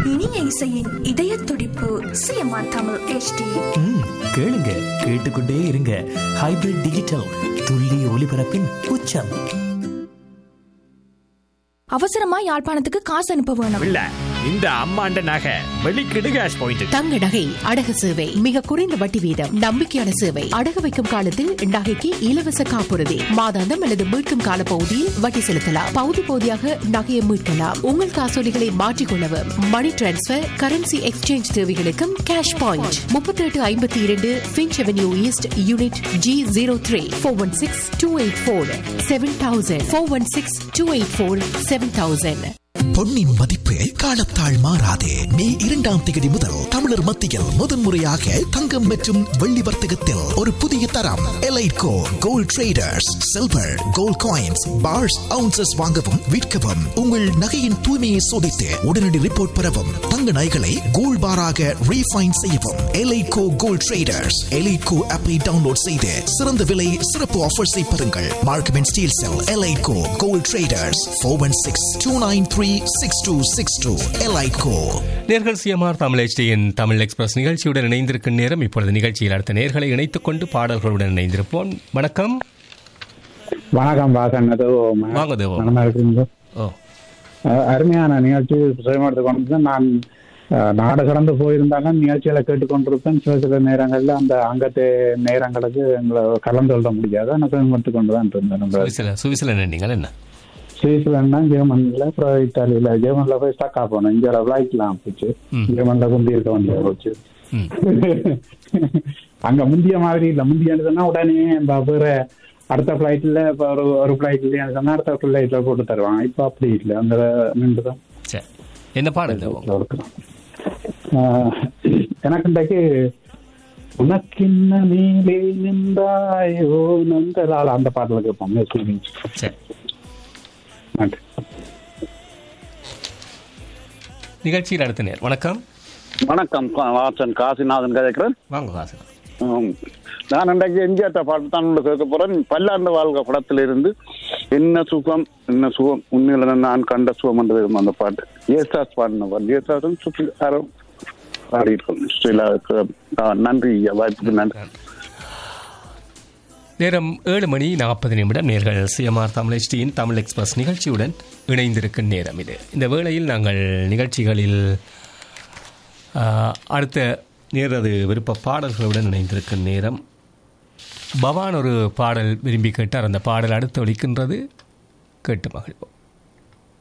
இனிய இசையின் இதய துடிப்பு சிஎம்ஆர் தமிழ் HD ம், கேளுங்க கேட்டுக்கொண்டே இருங்க ஹைபிரிட் டிஜிட்டல் துல்லிய ஒலிபரப்பின் உச்சம் அவசரமா யாழ்ப்பாணத்துக்கு காசு அனுப்ப வேணும் இல்ல இந்த அம்மாண்ட நகை வெளிக்கிடு கேஷ் பாயிண்ட் தங்க நகை அடகு சேவை மிக குறைந்த வட்டி வீதம் நம்பிக்கையான சேவை அடகு வைக்கும் காலத்தில் நகைக்கு இலவச காப்புறுதி மாதாந்தம் அல்லது மீட்கும் கால பகுதியில் வட்டி செலுத்தலாம் பகுதி பகுதியாக நகையை மீட்கலாம் உங்கள் காசோலிகளை மாற்றிக்கொள்ளவும் மணி டிரான்ஸ்பர் கரன்சி எக்ஸ்சேஞ்ச் தேவைகளுக்கும் கேஷ் பாயிண்ட் முப்பத்தி எட்டு ஐம்பத்தி இரண்டு Finch avenue east unit G zero three four one six two eight four seven thousand four one six two eight four seven thousand பொன்னின் மதிப்பு காலத்தால் மாறாதே மே இரண்டாம் தேதி முதல் தமிழர் மத்தியில் முதன்முறையாக தங்கம் மற்றும் வெள்ளி வர்த்தகத்தில் ஒரு புதிய தரம் Eliteco gold traders silver gold coins bars ounces வாங்கவும் விற்கவும் உங்கள் நகையின் தூய்மையை சோதித்து உடனடி ரிப்போர்ட் பெறவும் தங்க நகைகளை கோல்ட் பாராக ரீஃபைன் செய்யவும் எலைட்கோ கோல்ட் ட்ரேடர்ஸ் எலைட்கோ ஆப்பை டவுன்லோட் செய்து சிறந்த விலை சிறப்பு ஆஃபர்ஸை பெறுங்கள் Markham and Steeles cell Eliteco gold traders four one six two nine three six two six two Eliteco நேர்கள் சிஎம்ஆர் தமிழ் HDயின் தமிழ் எக்ஸ்பிரஸ் நிகழ்ச்சியுடன் இணைந்திருக்கும் நேரம் இப்பொழுது நிகழ்ச்சியில் அடுத்த நேர்களை இணைத்துக் கொண்டு பாடல்களுடன் இணைந்திருப்போம் வணக்கம் வணக்கம் வாசன் அது வாங்க தேவோ. மனமா இருக்குங்க ஓ அஹ் அருமையான நிகழ்ச்சி சுயமாடுத்து கொண்டு நான் அஹ், நாடு கடந்து போயிருந்தாலும் நிகழ்ச்சிகளை கேட்டுக்கொண்டிருப்பேன் சில சில நேரங்கள்ல அந்த அங்கத்து நேரங்களுக்கு எங்களை கலந்து கொள்ள முடியாது ஆனால் சுயமாடுத்து கொண்டு தான் இருந்தேன் நம்ம சுவிசில சுவிசில நீங்கள் என்ன சுவிட்சர்லாந்து ஜெர்மன்ல அப்புறம் இத்தாலியில ஜெர்மன்ல போய் ஸ்டக்கா போனோம் இங்க ஃபிளைட்லாம் போச்சு ம். ஜெர்மன்ல குந்தி இருக்க வேண்டிய போச்சு ம். அங்க முந்திய மாதிரி இல்ல முந்திய சொன்னா உடனே இந்த வேற அடுத்த பிளைட்ல இப்ப ஒரு ஒரு பிளைட்ல சொன்னா அடுத்த பிளைட்ல போட்டு தருவாங்க இப்ப அப்படி இல்ல அந்த நின்றுதான் சரி என்ன பாடல் தேவோ இருக்கிறோம் ஆஹ், எனக்கு இன்றைக்கு உனக்கின்ன மேலே நின்றாயோ நந்தலால் அந்த பாட்டில் கேட்போம் முஸ்லிம் சரி நன்றி நிகழ்ச்சியில் அடுத்த நேர் வணக்கம் வணக்கம் கா- வாசன் காசிநாதன் கதைக்கிறேன் வாங்க காசு ஆம். நான் இன்றைக்கு எம்ஜிஆர் பாட்டு தான் உங்களுக்கு கேட்க போறேன் பல்லாண்டு வாழ்க படத்திலிருந்து என்ன சுகம் என்ன சுகம் உண்மையில நான் கண்ட சுகம் என்று இருக்கும் அந்த பாட்டு ஏசாஸ் பாடின பாட்டு ஏசாஸும் சுற்றி யாரும் பாடியிருக்கோம் ஸ்ரீலாவுக்கு ஆ, நன்றி ஐயா. வாய்ப்புக்கு நன்றி நேரம் ஏழு மணி நாற்பது நிமிடம் நேர்கள் சிஎம்ஆர் தமிழ் HDயின் தமிழ் எக்ஸ்பிரஸ் நிகழ்ச்சியுடன் இணைந்திருக்கும் நேரம் இது இந்த வேளையில் நாங்கள் நிகழ்ச்சிகளில் ஆ, அடுத்த நேரது விருப்ப பாடல்களுடன் இணைந்திருக்கும் நேரம் பவான் ஒரு பாடல் விரும்பி கேட்டார் அந்த பாடல் அடுத்து ஒலிக்கின்றது கேட்டு மகிழ்வோம்